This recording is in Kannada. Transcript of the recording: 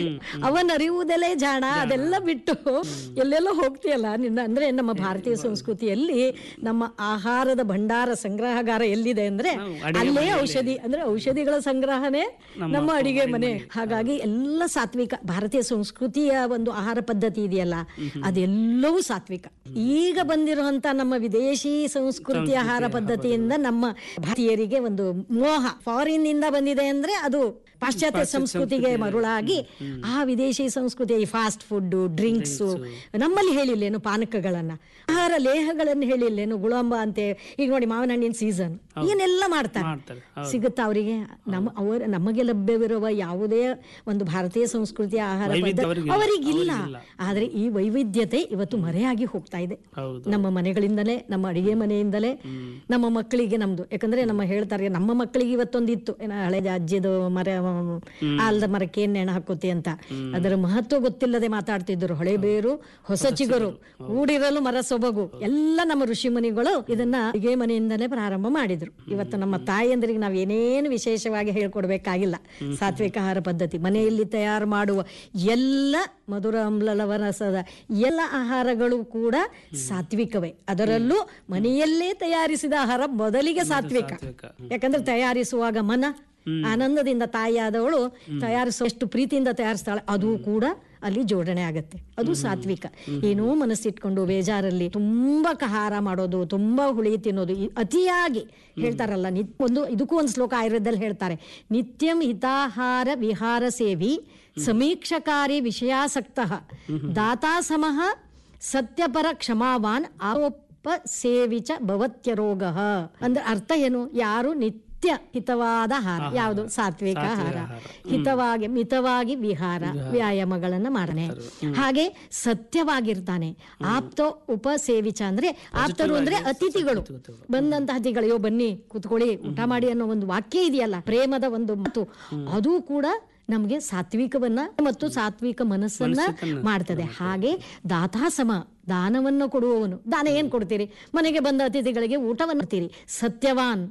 ಅವನರಿಯುವುದೆಲೆ ಜಾಣ ಅದೆಲ್ಲ ಬಿಟ್ಟು ಎಲ್ಲೆಲ್ಲೋ ಹೋಗ್ತೀಯಲ್ಲ ನಿನ್ನ ಅಂದ್ರೆ ನಮ್ಮ ಭಾರತೀಯ ಸಂಸ್ಕೃತಿಯಲ್ಲಿ ನಮ್ಮ ಆಹಾರದ ಭಂಡಾರ ಸಂಗ್ರಹಗಾರ ಎಲ್ಲಿದೆ ಅಂದ್ರೆ ಅಲ್ಲೇ ಔಷಧಿ ಅಂದ್ರೆ ಔಷಧಿಗಳ ಸಂಗ್ರಹನೇ ನಮ್ಮ ಅಡಿಗೆ ಮನೆ ಹಾಗಾಗಿ ಎಲ್ಲ ಸಾತ್ವಿಕ ಭಾರತೀಯ ಸಂಸ್ಕೃತಿಯ ಒಂದು ಆಹಾರ ಪದ್ಧತಿ ಇದೆಯಲ್ಲ ಅದೆಲ್ಲವೂ ಸಾತ್ವಿಕ ಈಗ ಬಂದಿರುವಂತ ನಮ್ಮ ವಿದೇಶಿ ಸಂಸ್ಕೃತಿ ಆಹಾರ ಪದ್ಧತಿಯಿಂದ ನಮ್ಮ ಭಾರತೀಯರಿಗೆ ಒಂದು ಮೋಹ ಫಾರಿನ್ ಇಂದ ಬಂದಿದೆ ಅಂದ್ರೆ ಅದು ಪಾಶ್ಚಾತ್ಯ ಸಂಸ್ಕೃತಿಗೆ ಮರುಳಾಗಿ ಆ ವಿದೇಶಿ ಸಂಸ್ಕೃತಿ ಫಾಸ್ಟ್ ಫುಡ್ ಡ್ರಿಂಕ್ಸ್ ನಮ್ಮಲ್ಲಿ ಹೇಳಿಲ್ಲೇನು ಪಾನಕಗಳನ್ನ ಆಹಾರ ಲೇಹಗಳನ್ನು ಹೇಳಿಲ್ಲೇನು ಗುಳಂಬ ಅಂತೆ ಈಗ ನೋಡಿ ಮಾವಿನ ಹಣ್ಣಿನ ಸೀಸನ್ ಏನೆಲ್ಲ ಮಾಡ್ತಾರೆ ಮಾಡ್ತಾರೆ ಹೌದು. ಸಿಗುತ್ತಾ ಅವರಿಗೆ ನಮ್ಮ ಅವರ ನಮಗೆ ಲಭ್ಯವಿರುವ ಯಾವುದೇ ಒಂದು ಭಾರತೀಯ ಸಂಸ್ಕೃತಿಯ ಆಹಾರ ವೈವಿಧ್ಯ ಪದ್ಧತಿ ಅವರಿಗಿಲ್ಲ. ಅವರಿಗಿಲ್ಲ ಆದ್ರೆ ಈ ವೈವಿಧ್ಯತೆ ಇವತ್ತು ಮರೆಯಾಗಿ ಹೋಗ್ತಾ ಇದೆ ಹೌದು ನಮ್ಮ ಮನೆಗಳಿಂದಲೇ ನಮ್ಮ ಅಡಿಗೆ ಮನೆಯಿಂದಲೇ ನಮ್ಮ ಮಕ್ಕಳಿಗೆ ನಮ್ದು ಯಾಕಂದ್ರೆ ನಮ್ಮ ಹೇಳ್ತಾರೆ ನಮ್ಮ ಮಕ್ಕಳಿಗೆ ಇವತ್ತೊಂದು ಇತ್ತು ಏನ ಹಳೆ ಅಜ್ಜಿದು ಮರ ಆಲದ ಮರಕ್ಕೆ ಏನ್ ನೆಣ ಹಾಕುತ್ತೆ ಅಂತ ಅದರ ಮಹತ್ವ ಗೊತ್ತಿಲ್ಲದೆ ಮಾತಾಡ್ತಿದ್ರು ಹಳೆ ಬೇರು ಹೊಸ ಚಿಗುರು ಕೂಡಿರಲು ಮರ ಸೊಬಗು ಎಲ್ಲ ನಮ್ಮ ಋಷಿ ಮುನಿಗಳು ಇದನ್ನ ಅಡಿಗೆ ಮನೆಯಿಂದಲೇ ಪ್ರಾರಂಭ ಮಾಡಿದ್ರು ಇವತ್ತು ನಮ್ಮ ತಾಯಿಯಂದ್ರಿಗೆ ನಾವ್ ಏನೇನು ವಿಶೇಷವಾಗಿ ಹೇಳ್ಕೊಡ್ಬೇಕಾಗಿಲ್ಲ ಸಾತ್ವಿಕ ಆಹಾರ ಪದ್ಧತಿ ಮನೆಯಲ್ಲಿ ತಯಾರು ಮಾಡುವ ಎಲ್ಲ ಮಧುರ ಅಮ್ಲಲವರಸದ ಎಲ್ಲ ಆಹಾರಗಳು ಕೂಡ ಸಾತ್ವಿಕವೇ ಅದರಲ್ಲೂ ಮನೆಯಲ್ಲೇ ತಯಾರಿಸಿದ ಆಹಾರ ಮೊದಲಿಗೆ ಸಾತ್ವಿಕ ಸಾತ್ವಿಕ. ಯಾಕಂದ್ರೆ ತಯಾರಿಸುವಾಗ ಮನ ಆನಂದದಿಂದ ತಾಯಿಯಾದವಳು ತಯಾರಿಸುವಷ್ಟು ಪ್ರೀತಿಯಿಂದ ತಯಾರಿಸ್ತಾಳೆ ಅದು ಕೂಡ ಅಲ್ಲಿ ಜೋಡಣೆ ಆಗತ್ತೆ ಅದು ಸಾತ್ವಿಕ ಏನೋ ಮನಸ್ಸಿಟ್ಕೊಂಡು ಬೇಜಾರಲ್ಲಿ ತುಂಬಾ ಕಹಾರ ಮಾಡೋದು ತುಂಬಾ ಹುಳಿ ತಿನ್ನೋದು ಈ ಅತಿಯಾಗಿ ಹೇಳ್ತಾರಲ್ಲ ನಿತ್ ಒಂದು ಇದಕ್ಕೂ ಒಂದು ಶ್ಲೋಕ ಆಯುರ್ವೇದದಲ್ಲಿ ಹೇಳ್ತಾರೆ ನಿತ್ಯಂ ಹಿತಾಹಾರ ವಿಹಾರ ಸೇವಿ ಸಮೀಕ್ಷಕಾರಿ ವಿಷಯಾಸಕ್ತ ದಾತಾ ಸಮಃ ಸತ್ಯಪರ ಕ್ಷಮಾವಾನ್ ಆರೋಪ ಸೇವಿಚ ಭವತ್ಯರೋಗ ಅಂದ್ರೆ ಅರ್ಥ ಏನು ಯಾರು ನಿತ್ಯ ಹಿತವಾದ ಆಹಾರ ಯಾವುದು ಸಾತ್ವಿಕ ಆಹಾರ ಹಿತವಾಗಿ ಮಿತವಾಗಿ ವಿಹಾರ ವ್ಯಾಯಾಮಗಳನ್ನ ಮಾಡನೆ ಹಾಗೆ ಸತ್ಯವಾಗಿರ್ತಾನೆ ಆಪ್ತ ಉಪಸೇವಿಚ ಅಂದ್ರೆ ಆಪ್ತರು ಅಂದ್ರೆ ಅತಿಥಿಗಳು ಬಂದಂತ ಅತಿಥಿಗಳು ಅಯ್ಯೋ ಬನ್ನಿ ಕೂತ್ಕೊಳ್ಳಿ ಊಟ ಮಾಡಿ ಅನ್ನೋ ಒಂದು ವಾಕ್ಯ ಇದೆಯಲ್ಲ ಪ್ರೇಮದ ಒಂದು ಮಾತು ಅದು ಕೂಡ ನಮಗೆ ಸಾತ್ವಿಕವನ್ನ ಮತ್ತು ಸಾತ್ವಿಕ ಮನಸ್ಸನ್ನ ಮಾಡ್ತದೆ ಹಾಗೆ ದಾತಾಸಮ ದಾನವನ್ನು ಕೊಡುವವನು ದಾನ ಏನ್ ಕೊಡ್ತೀರಿ ಮನೆಗೆ ಬಂದ ಅತಿಥಿಗಳಿಗೆ ಊಟವನ್ನು ಕೊಡ್ತೀರಿ ಸತ್ಯವಾನ್